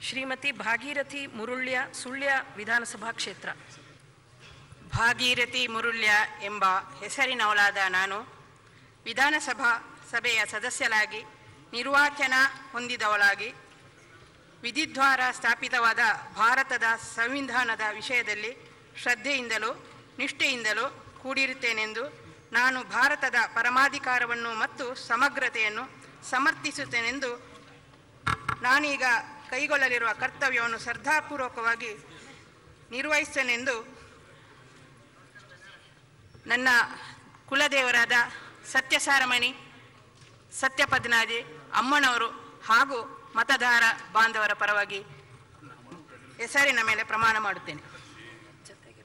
ಶ್ರೀಮತಿ ಭಾಗೀರಥಿ ಮುರುಳ್ಯ ಸುಳ್ಯ ವಿಧಾನಸಭಾ ಕ್ಷೇತ್ರ ಭಾಗೀರಥಿ ಮುರುಳ್ಯ ಎಂಬ ಹೆಸರಿನವಳಾದ ನಾನು ವಿಧಾನಸಭಾ ಸಭೆಯ ಸದಸ್ಯರಾಗಿ ನಿರ್ವಾಚನ ಹೊಂದಿದವಳಾಗಿ ವಿಧಿದ್ವಾರ ಸ್ಥಾಪಿತವಾದ ಭಾರತದ ಸಂವಿಧಾನದ ವಿಷಯದಲ್ಲಿ ಶ್ರದ್ಧೆಯಿಂದಲೂ ನಿಷ್ಠೆಯಿಂದಲೂ ಕೂಡಿರುತ್ತೇನೆಂದು ನಾನು ಭಾರತದ ಪರಮಾಧಿಕಾರವನ್ನು ಮತ್ತು ಸಮಗ್ರತೆಯನ್ನು ಸಮರ್ಥಿಸುತ್ತೇನೆಂದು ನಾನೀಗ ಕೈಗೊಳ್ಳಲಿರುವ ಕರ್ತವ್ಯವನ್ನು ಶ್ರದ್ಧಾಪೂರ್ವಕವಾಗಿ ನಿರ್ವಹಿಸ್ತೇನೆಂದು ನನ್ನ ಕುಲದೇವರಾದ ಸತ್ಯಸಾರಮಣಿ ಸತ್ಯಪದ್ನಾಜಿ ಅಮ್ಮನವರು ಹಾಗೂ ಮತದಾರ ಬಾಂಧವರ ಪರವಾಗಿ ಹೆಸರಿನ ಮೇಲೆ ಪ್ರಮಾಣ ಮಾಡುತ್ತೇನೆ